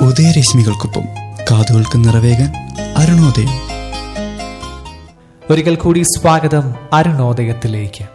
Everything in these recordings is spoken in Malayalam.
ഉദയരശ്മികൾക്കൊപ്പം കാതുകൾക്ക് നിറവേകാൻ അരുണോദയം ഒരിക്കൽ കൂടി സ്വാഗതം അരുണോദയത്തിലേക്ക്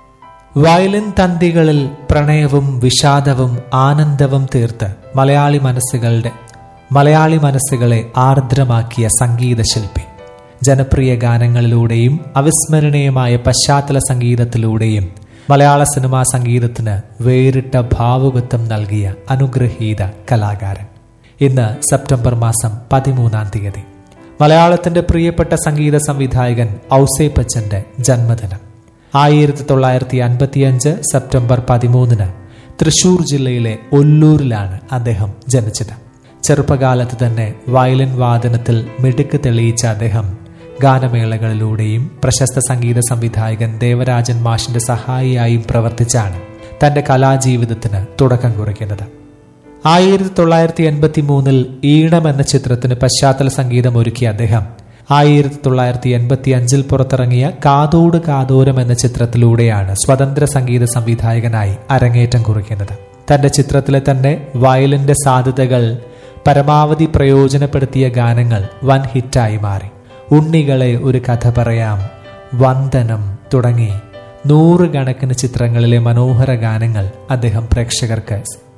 വയലിൻ തന്തികളിൽ പ്രണയവും വിഷാദവും ആനന്ദവും തീർത്ത് മലയാളി മനസ്സുകളുടെ മലയാളി മനസ്സുകളെ ആർദ്രമാക്കിയ സംഗീതശില്പി ജനപ്രിയ ഗാനങ്ങളിലൂടെയും അവിസ്മരണീയമായ പശ്ചാത്തല സംഗീതത്തിലൂടെയും മലയാള സിനിമാ സംഗീതത്തിന് വേറിട്ട ഭാവുകത്വം നൽകിയ അനുഗ്രഹീത കലാകാരൻ ഇന്ന് സെപ്റ്റംബർ മാസം പതിമൂന്നാം തീയതി മലയാളത്തിന്റെ പ്രിയപ്പെട്ട സംഗീത സംവിധായകൻ ഔസേപ്പച്ചന്റെ ജന്മദിനം ആയിരത്തി തൊള്ളായിരത്തി അൻപത്തിയഞ്ച് സെപ്റ്റംബർ പതിമൂന്നിന് തൃശൂർ ജില്ലയിലെ ഒല്ലൂരിലാണ് അദ്ദേഹം ജനിച്ചത് ചെറുപ്പകാലത്ത് തന്നെ വയലിൻ വാദനത്തിൽ മിടുക്ക് തെളിയിച്ച അദ്ദേഹം ഗാനമേളകളിലൂടെയും പ്രശസ്ത സംഗീത സംവിധായകൻ ദേവരാജൻ മാഷിന്റെ സഹായിയായും പ്രവർത്തിച്ചാണ് തന്റെ കലാജീവിതത്തിന് തുടക്കം കുറിക്കുന്നത് ആയിരത്തി തൊള്ളായിരത്തി എൺപത്തി മൂന്നിൽ ഈണം എന്ന ചിത്രത്തിന് പശ്ചാത്തല സംഗീതം ഒരുക്കിയ അദ്ദേഹം ആയിരത്തി തൊള്ളായിരത്തി എൺപത്തി അഞ്ചിൽ പുറത്തിറങ്ങിയ കാതോട് കാതോരം എന്ന ചിത്രത്തിലൂടെയാണ് സ്വതന്ത്ര സംഗീത സംവിധായകനായി അരങ്ങേറ്റം കുറിക്കുന്നത് തന്റെ ചിത്രത്തിലെ തന്നെ വയലിന്റെ സാധ്യതകൾ പരമാവധി പ്രയോജനപ്പെടുത്തിയ ഗാനങ്ങൾ വൻ ഹിറ്റായി മാറി ഉണ്ണികളെ ഒരു കഥ പറയാം വന്ദനം തുടങ്ങി നൂറുകണക്കിന് ചിത്രങ്ങളിലെ മനോഹര ഗാനങ്ങൾ അദ്ദേഹം പ്രേക്ഷകർക്ക്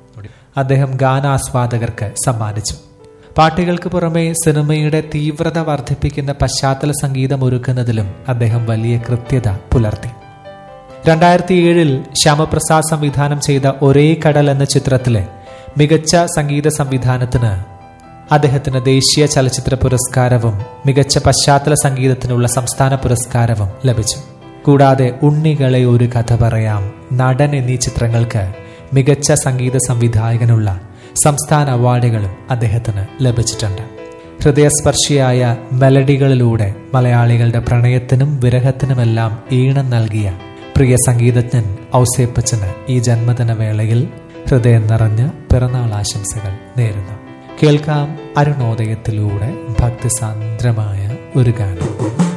അദ്ദേഹം ഗാനാസ്വാദകർക്ക് സമ്മാനിച്ചു പാട്ടുകൾക്ക് പുറമെ സിനിമയുടെ തീവ്രത വർദ്ധിപ്പിക്കുന്ന പശ്ചാത്തല സംഗീതം ഒരുക്കുന്നതിലും അദ്ദേഹം വലിയ കൃത്യത പുലർത്തി രണ്ടായിരത്തി ഏഴിൽ ശ്യാമപ്രസാദ് സംവിധാനം ചെയ്ത ഒരേ കടൽ എന്ന ചിത്രത്തിലെ മികച്ച സംഗീത സംവിധാനത്തിന് അദ്ദേഹത്തിന് ദേശീയ ചലച്ചിത്ര പുരസ്കാരവും മികച്ച പശ്ചാത്തല സംഗീതത്തിനുള്ള സംസ്ഥാന പുരസ്കാരവും ലഭിച്ചു കൂടാതെ ഉണ്ണികളെ ഒരു കഥ പറയാം നടൻ എന്നീ ചിത്രങ്ങൾക്ക് മികച്ച സംഗീത സംവിധായകനുള്ള സംസ്ഥാന അവാർഡുകളും അദ്ദേഹത്തിന് ലഭിച്ചിട്ടുണ്ട് ഹൃദയസ്പർശിയായ മെലഡികളിലൂടെ മലയാളികളുടെ പ്രണയത്തിനും വിരഹത്തിനുമെല്ലാം ഈണം നൽകിയ പ്രിയ സംഗീതജ്ഞൻ ഔസേപ്പച്ചന് ഈ ജന്മദിന വേളയിൽ ഹൃദയം നിറഞ്ഞ പിറന്നാൾ ആശംസകൾ നേരുന്നു കേൾക്കാം അരുണോദയത്തിലൂടെ ഭക്തിസാന്ദ്രമായ ഒരു ഗാനം